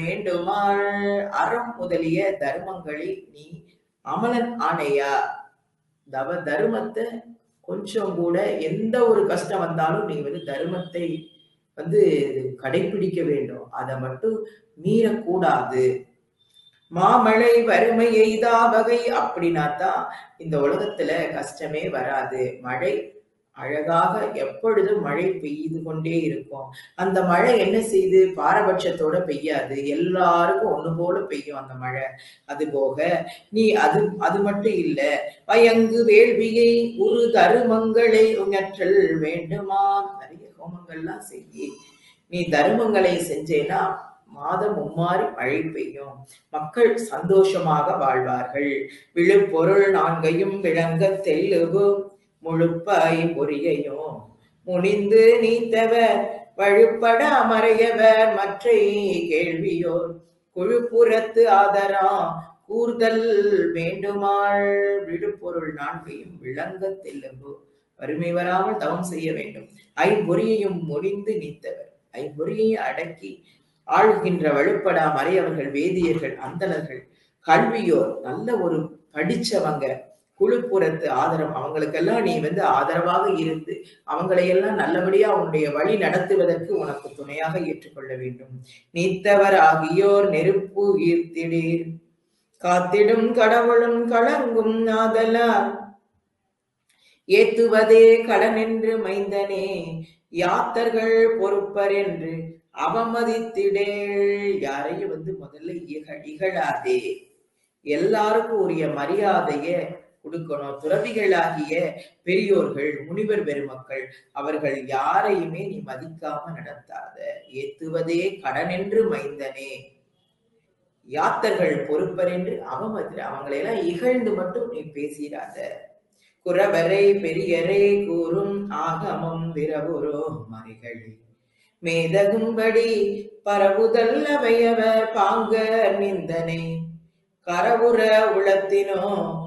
வேண்டுமாள் அறம் முதலிய தர்மங்களை நீ அமலன் ஆணையா தவ தர்மத்தை கொஞ்சம் கூட எந்த ஒரு கஷ்டம் வந்தாலும் நீ வந்து தர்மத்தை வந்து கடைபிடிக்க வேண்டும் அதை மட்டும் மீறக்கூடாது மாமழை வறுமை எய்தா வகை அப்படின்னா தான் இந்த உலகத்துல கஷ்டமே வராது மழை அழகாக எப்பொழுதும் மழை பெய்து கொண்டே இருக்கும் அந்த மழை என்ன செய்யுது பாரபட்சத்தோட பெய்யாது எல்லாருக்கும் ஒண்ணு போல பெய்யும் அந்த மழை அது போக நீ அது அது மட்டும் இல்ல பயங்கு வேள்வியை ஒரு தருமங்களை உணற்றல் வேண்டுமா நிறைய ஹோமங்கள்லாம் செய்யி நீ தருமங்களை செஞ்சேனா மாதம் மும்மாறி மழை பெய்யும் மக்கள் சந்தோஷமாக வாழ்வார்கள் விழுப்பொருள் நான்கையும் விளங்க தெல்லுவு முழுப்பாய் பொரியையும் முனிந்து நீத்தவர் வழுப்பட அமரையவர் மற்றை கேள்வியோர் குழுப்புறத்து ஆதரா கூர்தல் வேண்டுமாள் விழுப்பொருள் நான்கையும் விளங்க தெல்லுவு வறுமை வராமல் தவம் செய்ய வேண்டும் ஐம்பொறியையும் முடிந்து நீத்தவர் ஐம்பொறியையும் அடக்கி ஆளுகின்ற வலுப்படா மறையவர்கள் வேதியர்கள் அந்தணர்கள் கல்வியோர் நல்ல ஒரு படிச்சவங்க குழுப்புறத்து ஆதரவு அவங்களுக்கெல்லாம் நீ வந்து ஆதரவாக இருந்து அவங்களையெல்லாம் நல்லபடியா உன்னுடைய வழி நடத்துவதற்கு உனக்கு துணையாக ஏற்றுக்கொள்ள வேண்டும் நீத்தவர் ஆகியோர் நெருப்பு ஈர்த்திடீர் காத்திடும் கடவுளும் கலங்கும் ஆதலால் ஏத்துவதே கடனென்று மைந்தனே யாத்தர்கள் பொறுப்பர் என்று அவமதித்திடேள் யாரையும் வந்து முதல்ல இக இகழாதே எல்லாருக்கும் உரிய மரியாதைய கொடுக்கணும் துறவிகளாகிய பெரியோர்கள் முனிவர் பெருமக்கள் அவர்கள் யாரையுமே நீ மதிக்காம நடத்தாத ஏத்துவதே கடனென்று மைந்தனே யாத்தர்கள் பொறுப்பர் என்று அவமதி அவங்களையெல்லாம் இகழ்ந்து மட்டும் நீ பேசிடாத குறவரை பெரியரை கூறும் ஆகமம் விரவுரோ மறைகள் மேதகும்படி பரவுதல் அவையவர் பாங்க நிந்தனை கரவுற உளத்தினோ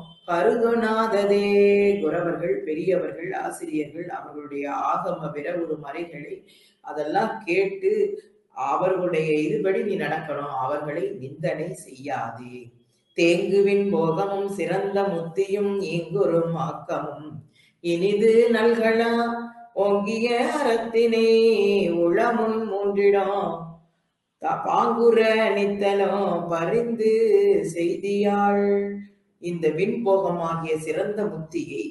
கருதுணாததே குறவர்கள் பெரியவர்கள் ஆசிரியர்கள் அவர்களுடைய ஆகம விரவுறு மறைகளை அதெல்லாம் கேட்டு அவர்களுடைய இதுபடி நீ நடக்கணும் அவர்களை நிந்தனை செய்யாதே தேங்குவின் போகமும் சிறந்த முத்தியும் ஈங்குறும் ஆக்கமும் இனிது நல்களா ஓங்கிய அறத்தினை உளமும் மூன்றிடம் த- பாங்குற நித்தனோ பரிந்து செய்தியாள் இந்த விண்போகமாகிய சிறந்த முத்தியை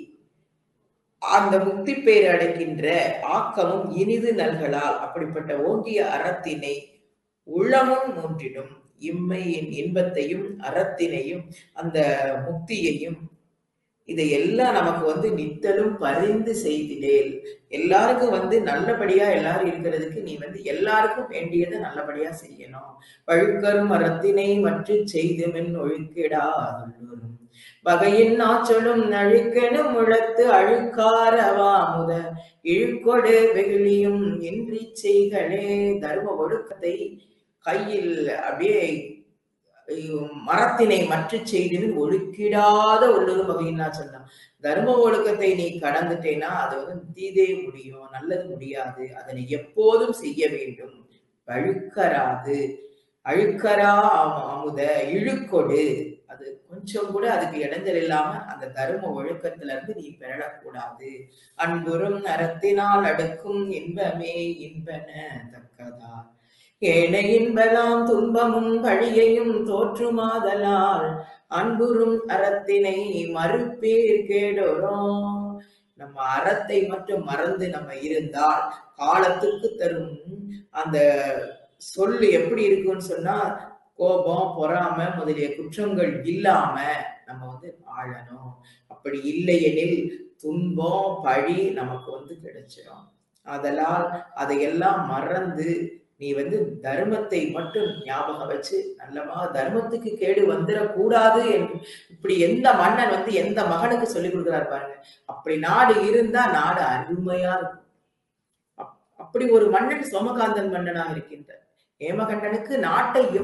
அந்த முக்தி பேர் அடைக்கின்ற ஆக்கமும் இனிது நல்களால் அப்படிப்பட்ட ஓங்கிய அறத்தினை உள்ளமும் மூன்றிடும் இம்மையின் இன்பத்தையும் அறத்தினையும் அந்த முக்தியையும் இதை எல்லாம் நமக்கு வந்து நித்தலும் பரிந்து செய்திடேல் எல்லாருக்கும் வந்து நல்லபடியா எல்லாரும் இருக்கிறதுக்கு நீ வந்து எல்லாருக்கும் வேண்டியதை நல்லபடியா செய்யணும் பழுக்கரும் அறத்தினை மற்ற செய்துமென் ஒழுக்கிடாதுள்ளோரும் வகையின் நாச்சொலும் அழுக்கெனும் முழத்து அழுக்காரவா முத இழுக்கொடு வெகுளியும் இன்றி செய்களே தர்ம ஒழுக்கத்தை கையில் அப்படியே ஐயோ, மரத்தினை மற்ற செய்தில் ஒழுக்கிடாத உள்ளொரு வகையின்னா சொன்னான் தர்ம ஒழுக்கத்தை நீ கடந்துட்டேன்னா அது வந்து தீதே முடியும் நல்லது முடியாது அதனை எப்போதும் செய்ய வேண்டும் அழுக்கராது அழுக்கரா அமு- அமுத இழுக்கொடு அது கொஞ்சம் கூட அதுக்கு இடைஞ்சல் இல்லாம அந்த தர்ம ஒழுக்கத்துல இருந்து நீ பெறக்கூடாது அன்புறும் அறத்தினால் அடுக்கும் இன்பமே இன்பன தக்கதா ஏனை இன்பலாம் துன்பமும் வழியையும் தோற்றுமாதலால் அன்புறும் அறத்தினை மறுப்பேர் கேடோரும் நம்ம அறத்தை மட்டும் மறந்து நம்ம இருந்தால் காலத்துக்கு தரும் அந்த சொல்லு எப்படி இருக்குன்னு சொன்னா கோபம் பொறாமை முதலிய குற்றங்கள் இல்லாம நம்ம வந்து வாழணும் அப்படி இல்லையெனில் துன்பம் பழி நமக்கு வந்து கிடைச்சிடும் அதனால் அதையெல்லாம் மறந்து நீ வந்து தர்மத்தை மட்டும் ஞாபகம் வச்சு நல்லமா தர்மத்துக்கு கேடு வந்துடக்கூடாது என்று இப்படி எந்த மன்னன் வந்து எந்த மகனுக்கு சொல்லிக் கொடுக்கிறார் பாருங்க அப்படி நாடு இருந்தா நாடு அருமையா இருக்கும் அப்- அப்படி ஒரு மன்னன் சோமகாந்தன் மன்னனாக இருக்கின்ற ஏமகண்டனுக்கு நாட்டை